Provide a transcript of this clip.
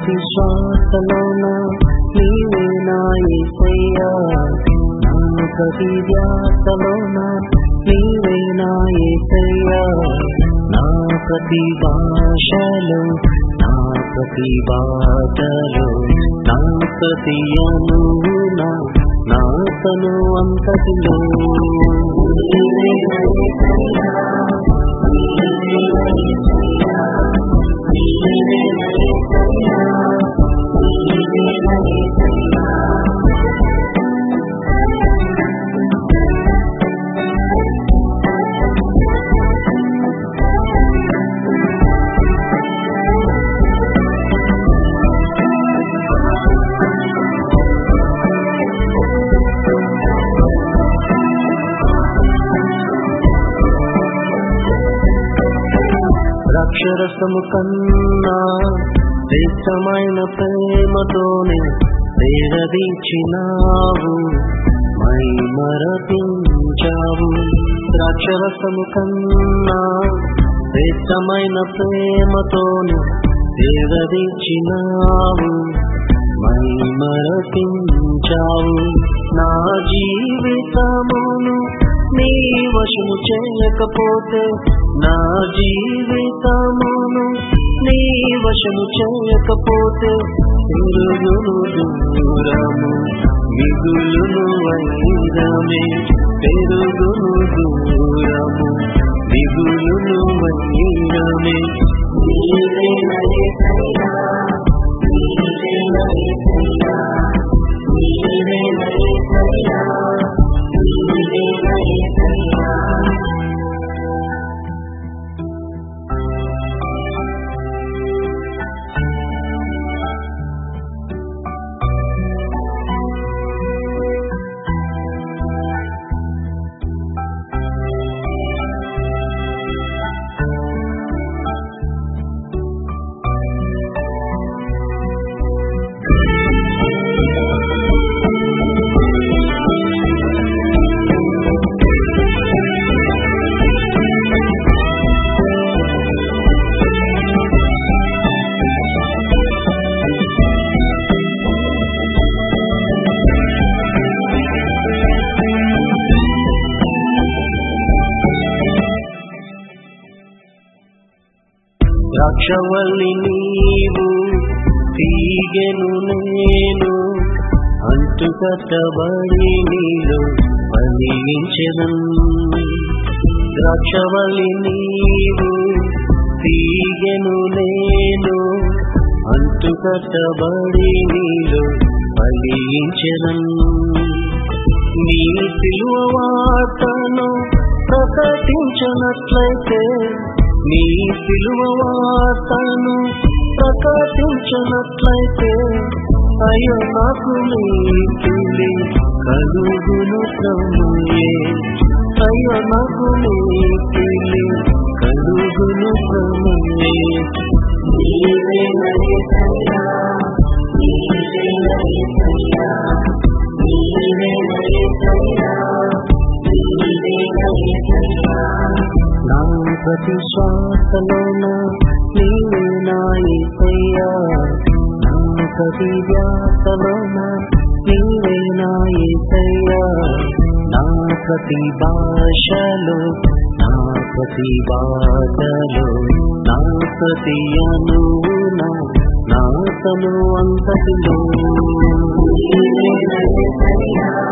ప్రతి శ్వాసలోన నీవే నా యేసయ్యా నా ప్రతి ధ్యాసలోన నీవే నా యేసయ్యా నా ప్రతి భాషలో నా ప్రతి బాటలో నా ప్రతి అనువున నా తను అంతటిలో నీవే నా యేసయ్యా ద్రాక్షరసము కన్నా శ్రేష్టమైన ప్రేమతోనే ప్రేరదించినావు మై మరపించావు ద్రాక్షరసము కన్నా శ్రేష్టమైన ప్రేమతోనే ప్రేరదించినావు మై మరపించావు నా జీవితమును నీ వశము చేయకపోతే నా జీవితమును నీ వశము చేయకపోతే తిరుగును దూరము మిగులును వైరమే పెరుగును దూరము మిగులును వైరమే నీవే నయేసయ్యా నీవే నయేసయ్యా నీవే నయేసయ్యా నీవే నయేసయ్యా ద్రాక్షవల్లి నీవు తీగెను నేను అంటుకట్టబడి నీలో ఫలించెను ద్రాక్షవల్లి నీవు తీగెను నేను అంటుకట్టబడి నీలో ఫలించెను నీ పిలువ వార్తను ప్రకటించినట్లయితే నీ పిలువ వార్తను ప్రకటించినట్లయితే అయ్యో నాకు నీ పిలి కలుగును ప్రభుయే అయ్యో నాకు నీ పిలి కలుగును ప్రభుయే నీవే నయేసయ్యా నీవే నయేసయ్యా నీవే నయేసయ్యా నీవే నయేసయ్యా నా ప్రతి శ్వాసలోన నీవే నా యేసయ్యా నా ప్రతి ధ్యాసలోన నీవే నా యేసయ్యా నా ప్రతి భాషలో నా ప్రతి బాటలో నా ప్రతి అనువున నా తను అంతటిలో నీవే నా యేసయ్యా